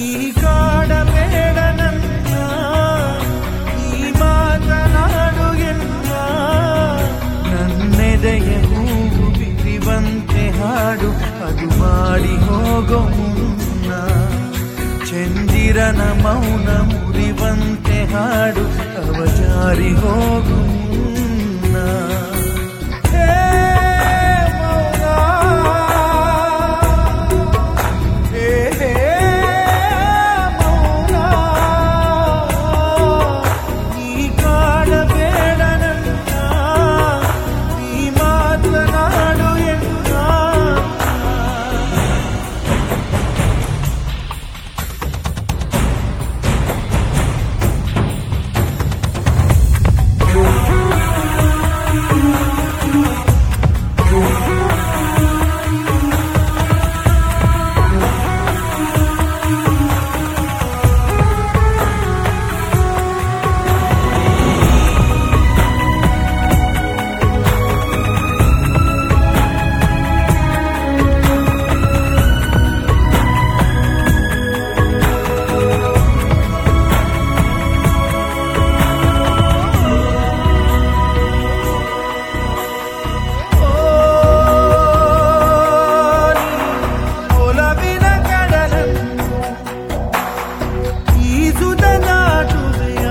ನೀ ಕಾಡಬೇಡ ನನ್ನ ನೀ ಮಾತನಾಡು ಎನ್ನ ನನ್ನೆದೆಯ ಹೂವು ಬಿರಿವಂತೆ ಹಾಡು ಅದು ಮಾಡಿ ಹೋಗೋ ಮುನ್ನ ಚಂದಿರನ ಮೌನ ಮುರಿವಂತೆ ಹಾಡು ಅವ ಜಾರಿ ಹೋಗು ಮುನ್ನ ಹೇ ಮೌನ ಹೇ ಹೇ ಮೌನ ನೀ ಕಾಡಬೇಡ ನನ್ನ ನೀ ಮಾತನಾಡು ಎನ್ನ ಒಲವಿನ ಕಡಲನ್ನು ಈಜುದ ದಾಟುವೆಯ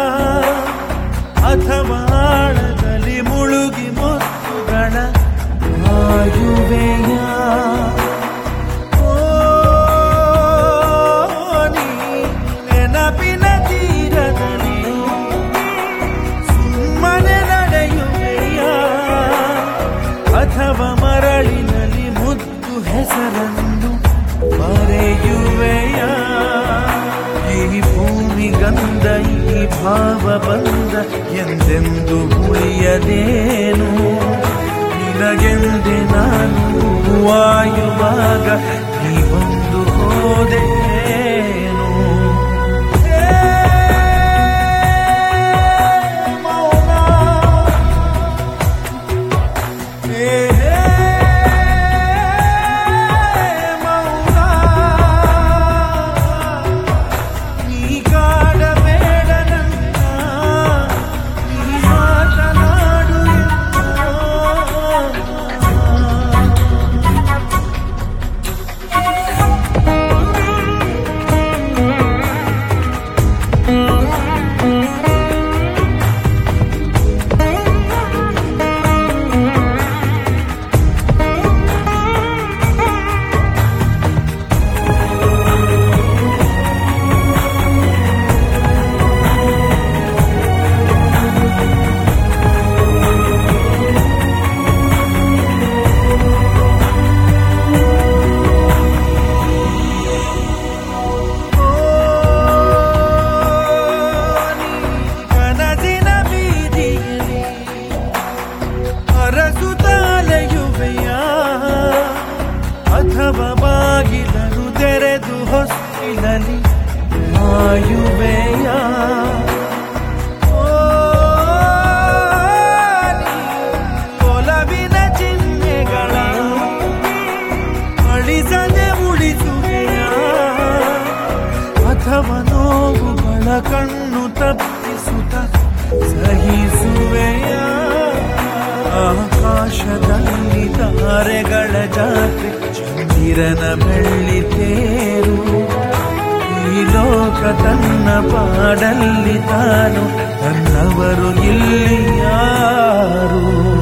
ಅಥವಾ ಆಳದಲ್ಲಿ ಮುಳುಗಿ ಮುತ್ತುಗಳ ಆಯುವೆಯ ಓ, ನೀ ನೆನಪಿನ ತೀರದಲ್ಲಿ ಸುಮ್ಮನೆ ನಡೆಯುವೆಯ ಅಥವಾ ಮರಳಿನಲ್ಲಿ ಮುದ್ದು ಹೆಸರನ್ನು ಮರೆಯುವೆಯ ಈ ಭೂಮಿ ಗಂಧ ಈ ಭಾವ ಬಂದ ಎಂದೆಂದು ಉಳಿಯದೇನು ನಿನಗೆಂದೆ ನಾನು ವಾಯುವಾಗ ನೀ ಬಂದು ಹೋದೇನು ಹೇ ಮೌನ ಹೇ ಹೇ ಮೌನ ನೀ ಕಾಡಬೇಡ ನನ್ನ ನೀ ಮಾತನಾಡು ಎನ್ನ. ಕನಸಿನ ಬೀದಿಯಲ್ಲಿ ಅರಸುತ್ತಾಲೆಯುವೆಯ ಅಥವಾ ಬಾಗಿಲನ್ನು ತೆರೆದು ಹೊಸ್ತಿಲಲಿ ಆಯುವೆಯ ಓ, ನೀ ಒಲವಿನ ಚಿಹ್ನೆಗಳ ಅಳಿಸದೆ ಉಳಿಸುವೆಯ ಅಥವಾ ನೋವುಗಳ ಕಣ್ಣು ತಪ್ಪಿಸುತ್ತ ಸಹಿಸುವೆಯ ಆಕಾಶದಲ್ಲಿ ತಾರೆಗಳ ಜಾತ್ರೆ ಚಂದಿರನ ಬೆಳ್ಳಿ ತೇರು ಈ ಲೋಕ ತನ್ನ ಪಾಡಲ್ಲಿ ತಾನು ತನ್ನವರು ಇಲ್ಲಿ ಯಾರು